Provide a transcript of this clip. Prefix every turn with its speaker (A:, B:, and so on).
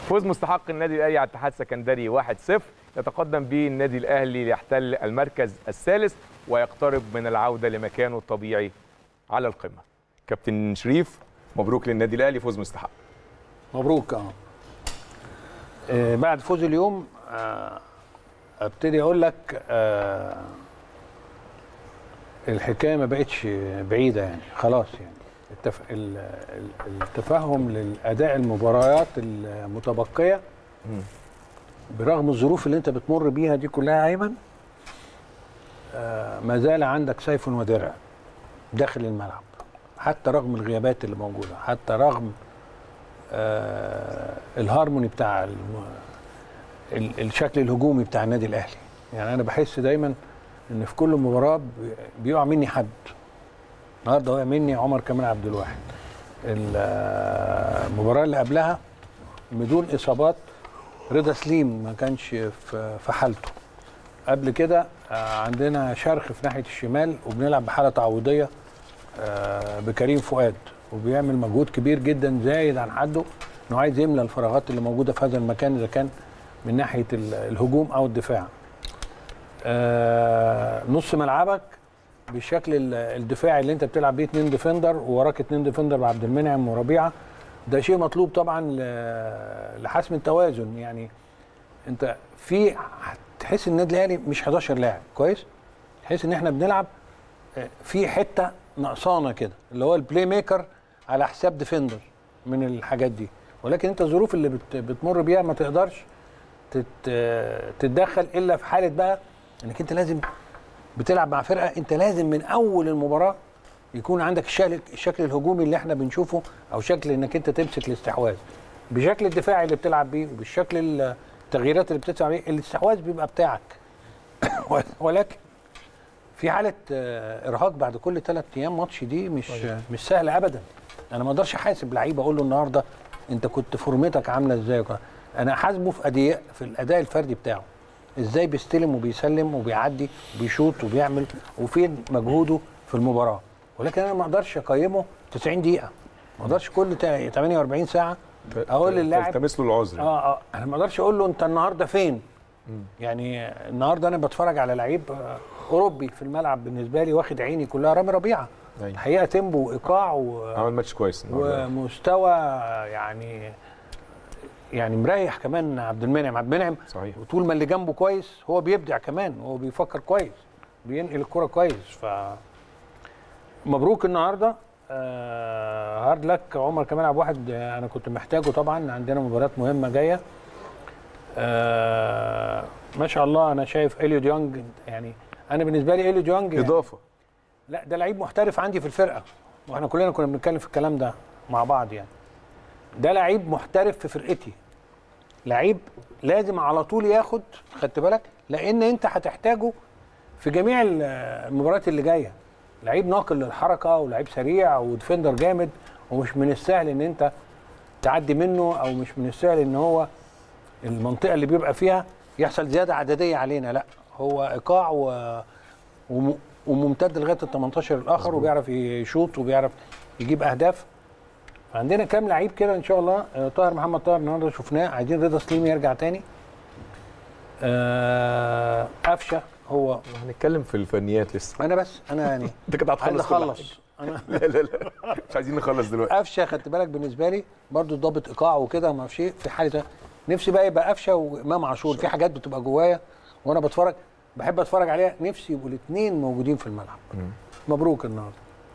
A: فوز مستحق النادي الاهلي على الاتحاد السكندري 1-0 يتقدم به النادي الاهلي ليحتل المركز الثالث ويقترب من العوده لمكانه الطبيعي على القمه كابتن شريف مبروك للنادي الاهلي فوز مستحق
B: مبروك اه آه، بعد فوز اليوم آه، ابتدي اقول لك آه، الحكايه ما بقتش بعيده يعني خلاص يعني التف... ال- ال- التفهم للاداء المباريات المتبقيه برغم الظروف اللي انت بتمر بيها دي كلها ايمن آه، ما زال عندك سيف ودرع داخل الملعب حتى رغم الغيابات اللي موجوده حتى رغم آه الهارموني بتاع الم... ال- الشكل الهجومي بتاع النادي الاهلي يعني انا بحس دايما ان في كل مباراه بي- بيقع مني حد النهارده وقع مني عمر كمال عبد الواحد ال- آه، المباراه اللي قبلها بدون اصابات رضا سليم ما كانش في في حالته قبل كده آه، عندنا شرخ في ناحيه الشمال وبنلعب بحاله تعويضيه آه، بكريم فؤاد وبيعمل مجهود كبير جدا زايد عن حده انه عايز يملى الفراغات اللي موجوده في هذا المكان اذا كان من ناحيه ال- الهجوم او الدفاع. آه، نص ملعبك بالشكل ال- الدفاعي اللي انت بتلعب بيه اتنين ديفندر ووراك اتنين ديفندر بعبد المنعم وربيعه ده شيء مطلوب طبعا ل- لحسم التوازن يعني انت في تحس ان النادي الاهلي مش 11 لاعب كويس؟ تحس ان احنا بنلعب آه، في حته نقصانه كده اللي هو البلاي ميكر على حساب ديفندر من الحاجات دي ولكن انت الظروف اللي بت بتمر بيها ما تقدرش تت آه، تتدخل الا في حاله بقى انك انت لازم بتلعب مع فرقه انت لازم من اول المباراه يكون عندك الشكل الشكل الهجومي اللي احنا بنشوفه او شكل انك انت تمسك الاستحواذ بشكل الدفاعي اللي بتلعب بيه وبالشكل التغييرات اللي بتدفع بيه الاستحواذ بيبقى بتاعك ولكن في حاله آه، ارهاق بعد كل ثلاث ايام ماتش دي مش مش سهله ابدا انا ما اقدرش احاسب لعيب اقول له النهارده انت كنت فورمتك عامله ازاي وكده. انا حاسبه في اداء في الاداء الفردي بتاعه ازاي بيستلم وبيسلم وبيعدي وبيشوط وبيعمل وفين مجهوده في المباراه ولكن انا ما اقدرش اقيمه 90 دقيقه ما اقدرش كل تا- 48 ساعه اقول للاعب
A: تلتمس له العذر
B: اه اه انا ما اقدرش اقول له انت النهارده فين يعني النهارده انا بتفرج على لعيب آه، اوروبي في الملعب بالنسبه لي واخد عيني كلها رامي ربيعه
A: أيوة.
B: الحقيقه تيمبو وايقاع و...
A: عمل ماتش كويس النهارده
B: ومستوى يعني يعني مريح كمان عبد المنعم عبد المنعم
A: صحيح
B: وطول ما اللي جنبه كويس هو بيبدع كمان هو بيفكر كويس بينقل الكرة كويس ف مبروك النهارده آه هارد لك عمر كمال عبد الواحد آه، انا كنت محتاجه طبعا عندنا مباريات مهمه جايه آه ما شاء الله انا شايف اليو ديونج يعني انا بالنسبه لي اليو ديونج يعني
A: اضافه
B: لا ده لعيب محترف عندي في الفرقه واحنا كلنا كنا بنتكلم في الكلام ده مع بعض يعني ده لعيب محترف في فرقتي لعيب لازم على طول ياخد خدت بالك لان انت هتحتاجه في جميع ال- المباريات اللي جايه لعيب ناقل للحركه ولعيب سريع وديفندر جامد ومش من السهل ان انت تعدي منه او مش من السهل ان هو المنطقه اللي بيبقى فيها يحصل زياده عدديه علينا لا هو ايقاع و... وم... وممتد لغايه ال 18 الاخر وبيعرف يشوط وبيعرف يجيب اهداف عندنا كام لعيب كده ان شاء الله آه، طاهر محمد طاهر النهارده شفناه عايزين رضا سليم يرجع تاني آه، قفشه هو
A: هنتكلم في الفنيات لسه
B: انا بس انا يعني
A: انت كده
B: عايز
A: هتخلص كل
B: اخلص انا
A: حاجة. لا لا لا مش عايزين نخلص دلوقتي
B: قفشه خدت بالك بالنسبه لي برضو ضابط ايقاع وكده ما اعرفش ايه في حاله نفسي بقى يبقى قفشه وامام عاشور في حاجات بتبقى جوايا وانا بتفرج بحب اتفرج عليها نفسي يبقوا الاثنين موجودين في الملعب مبروك النهارده